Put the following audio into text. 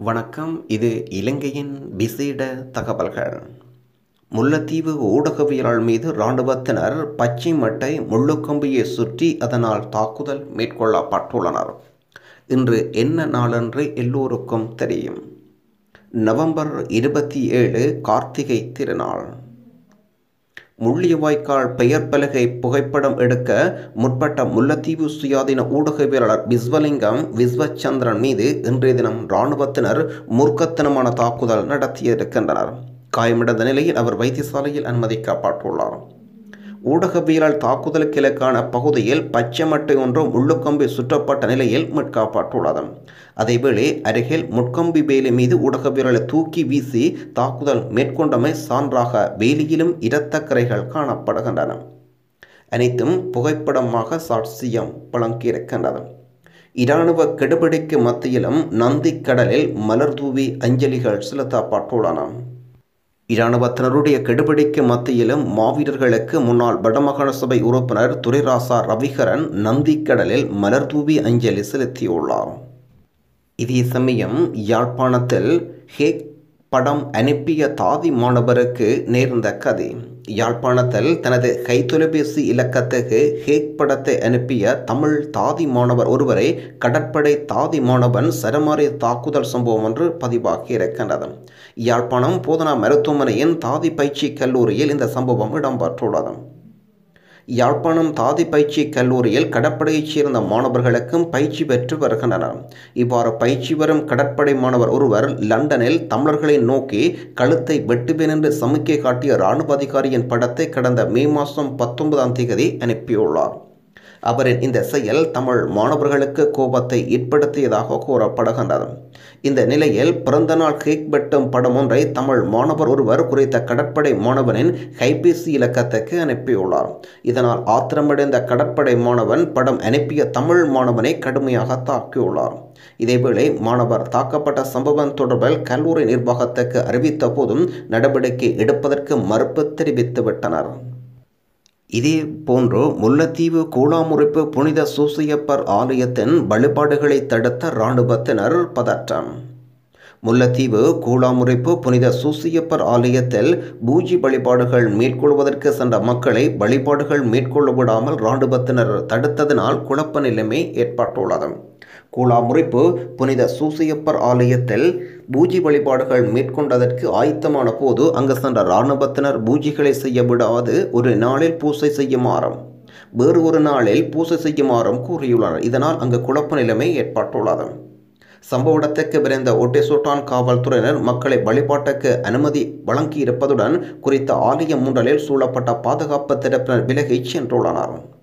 வணக்கம் இது இலங்கையின் விசேட தகவல்கள் முல்லைத்தீவு ஊடகவியலாளர் மீது இராணுவத்தினர் பச்சை மட்டை முள்ளுக்கம்பியை சுற்றி அதனால் தாக்குதல் மேற்கொள்ளப்பட்டுள்ளனர் இன்று என்ன நாளென்று எல்லோருக்கும் தெரியும் நவம்பர் இருபத்தி ஏழு கார்த்திகை திருநாள் முள்ளியவாய்க்கால் பெயர் பலகை புகைப்படம் எடுக்க முற்பட்ட முல்லைத்தீவு சுயாதீன ஊடகவியலாளர் விஸ்வலிங்கம் விஸ்வச்சந்திரன் மீது இன்றைய தினம் இராணுவத்தினர் மூர்க்கத்தனமான தாக்குதல் நடத்தியிருக்கின்றனர் காயமடைந்த நிலையில் அவர் வைத்தியசாலையில் அனுமதிக்கப்பட்டுள்ளார் ஊடகவியலால் தாக்குதலுக்கு இலக்கான பகுதியில் பச்சை மட்டை ஒன்றும் முள்ளுக்கம்பி சுற்றப்பட்ட நிலையில் மீட்கப்பட்டுள்ளது அதேவேளை அருகில் முட்கம்பி வேலி மீது ஊடகவியலாளை தூக்கி வீசி தாக்குதல் மேற்கொண்டமை சான்றாக வேலியிலும் இரத்தக்கரைகள் காணப்படுகின்றன அனைத்தும் புகைப்படமாக சாட்சியம் வழங்கியிருக்கின்றது இராணுவ கெடுபிடிக்கு மத்தியிலும் நந்தி கடலில் மலர் தூவி அஞ்சலிகள் செலுத்தப்பட்டுள்ளன இராணுவத்தினருடைய கெடுபிடிக்கு மத்தியிலும் மாவீரர்களுக்கு முன்னாள் வடமாகாண சபை உறுப்பினர் துரைராசா ரவிகரன் நந்திக்கடலில் மலர் தூவி அஞ்சலி செலுத்தியுள்ளார் இதே சமயம் யாழ்ப்பாணத்தில் ஹேக் படம் அனுப்பிய தாதி மாணவருக்கு நேர்ந்த கதை யாழ்ப்பாணத்தில் தனது கைத்தொலைபேசி இலக்கத்துக்கு ஹேக் படத்தை அனுப்பிய தமிழ் தாதி மாணவர் ஒருவரை கடற்படை தாதி மாணவன் சரமாரி தாக்குதல் சம்பவம் ஒன்று பதிவாகி இருக்கின்றது யாழ்ப்பாணம் போதனா மருத்துவமனையின் தாதி பயிற்சி கல்லூரியில் இந்த சம்பவம் இடம்பெற்றுள்ளது யாழ்ப்பாணம் தாதி பயிற்சி கல்லூரியில் கடற்படையைச் சேர்ந்த மாணவர்களுக்கும் பயிற்சி பெற்று வருகின்றனர் இவ்வாறு பயிற்சி வரும் கடற்படை மாணவர் ஒருவர் லண்டனில் தமிழர்களை நோக்கி கழுத்தை வெட்டுவேன் என்று சமிக்கை காட்டிய இராணுவ அதிகாரியின் படத்தை கடந்த மே மாதம் பத்தொன்பதாம் தேதி அனுப்பியுள்ளார் அவரின் இந்த செயல் தமிழ் மாணவர்களுக்கு கோபத்தை ஏற்படுத்தியதாக கூறப்படுகின்றது இந்த நிலையில் பிறந்தநாள் கேக் வெட்டும் படம் ஒன்றை தமிழ் மாணவர் ஒருவர் குறித்த கடற்படை மாணவனின் கைபேசி இலக்கத்துக்கு அனுப்பியுள்ளார் இதனால் ஆத்திரமடைந்த கடற்படை மாணவன் படம் அனுப்பிய தமிழ் மாணவனை கடுமையாக தாக்கியுள்ளார் இதேவேளை மாணவர் தாக்கப்பட்ட சம்பவம் தொடர்பில் கல்லூரி நிர்வாகத்துக்கு அறிவித்த போதும் நடவடிக்கை எடுப்பதற்கு மறுப்பு தெரிவித்துவிட்டனர் இதே போன்று முல்லைத்தீவு கூழாமுறிப்பு புனித சூசியப்பர் ஆலயத்தின் வழிபாடுகளை தடுத்த இராணுவத்தினர் பதற்றம் முல்லைத்தீவு கூழாமுறிப்பு புனித சூசியப்பர் ஆலயத்தில் பூஜி வழிபாடுகள் மேற்கொள்வதற்கு சென்ற மக்களை வழிபாடுகள் மேற்கொள்ள விடாமல் இராணுவத்தினர் தடுத்ததனால் குழப்ப நிலைமை ஏற்பட்டுள்ளது கூழாமுறிப்பு புனித சூசியப்பர் ஆலயத்தில் பூஜி வழிபாடுகள் மேற்கொண்டதற்கு ஆயத்தமான போது அங்கு சென்ற இராணுவத்தினர் பூஜிகளை செய்ய விடாது ஒரு நாளில் பூசை செய்யுமாறும் வேறு ஒரு நாளில் பூசை செய்யுமாறும் கூறியுள்ளனர் இதனால் அங்கு குழப்ப நிலைமை ஏற்பட்டுள்ளது சம்பவ இடத்துக்கு விரைந்த ஒட்டேசோட்டான் காவல்துறையினர் மக்களை வழிபாட்டுக்கு அனுமதி வழங்கியிருப்பதுடன் குறித்த ஆலய முன்றலில் சூழப்பட்ட பாதுகாப்பு தரப்பினர் விலகிச் சென்றுள்ளனர்